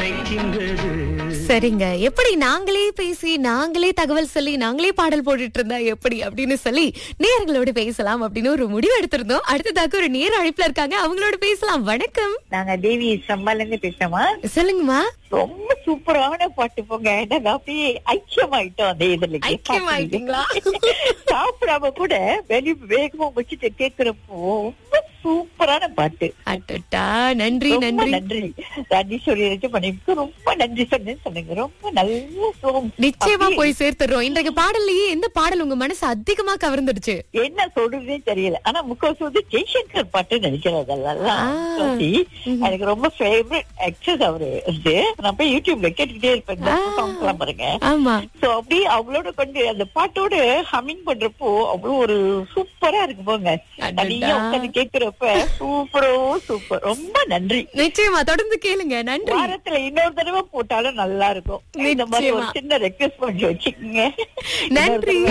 அணைக்கின்றது சரிங்க எப்படி நாங்களே பேசி நாங்களே தகவல் சொல்லி நாங்களே பாடல் போட்டுட்டு இருந்தா எப்படி அப்படின்னு சொல்லி நேயர்களோட பேசலாம் அப்படின்னு ஒரு முடிவு எடுத்திருந்தோம் அடுத்ததாக ஒரு நேர அழைப்புல இருக்காங்க அவங்களோட பேசலாம் வணக்கம் நாங்க தேவி சம்பால இருந்து பேசுறோமா சொல்லுங்கம்மா ரொம்ப சூப்பரான பாட்டு போங்க நாங்க அப்படியே ஐக்கியமாயிட்டோம் அந்த இதுல ஐக்கியமாயிட்டீங்களா? சாப்பிடாம கூட வெளி வேகமா வச்சுட்டு கேக்குறப்போ ரொம்ப சூப்பரான பாட்டு அட்டட்டா நன்றி ரொம்ப நன்றி நன்றி ராஜேஸ்வரி பண்ணிக்கு ரொம்ப நன்றி சொன்னேன்னு சொன்னீங்க ரொம்ப நல்ல சோம் நிச்சயமா அப்படியே போய் சேர்த்துறோம் இன்றைக்கு பாடல்லையே எந்த பாடல் உங்க மனசு அதிகமா கவர்ந்துடுச்சு என்ன சொல்றதுன்னே தெரியல ஆனா முக்காசி வந்து ஜெய்சங்கர் பாட்டு நினைக்கிறது அதெல்லாம் ஆ. முக்காவாசி எனக்கு ரொம்ப ஃபேவரட் ஆக்டர்ஸ் அவரு வந்து நான் போய் யூடியூப்ல கேட்டுக்கிட்டே இருப்பேன் இந்த ஆ. songs எல்லாம் பாருங்க ஆமா சோ அப்படி அவளோட கொண்டு அந்த பாட்டோட ஹம்மிங் பண்றப்போ அவ்வளவு ஒரு சூப்பரா இருக்கு போங்க அடடா. தனியா உட்கார்ந்து கேக்குறப்ப சூப்பரோ சூப்பர் ரொம்ப நன்றி நிச்சயமா தொடர்ந்து கேளுங்க நன்றி வாரத்துல இன்னொரு தடவை போட்டாலும் நல்லா இருக்கும் இந்த மாதிரி ஒரு நிச்சயமா. சின்ன ரெக்வெஸ்ட் பண்ணி வச்சுக்கோங்க நன்றி.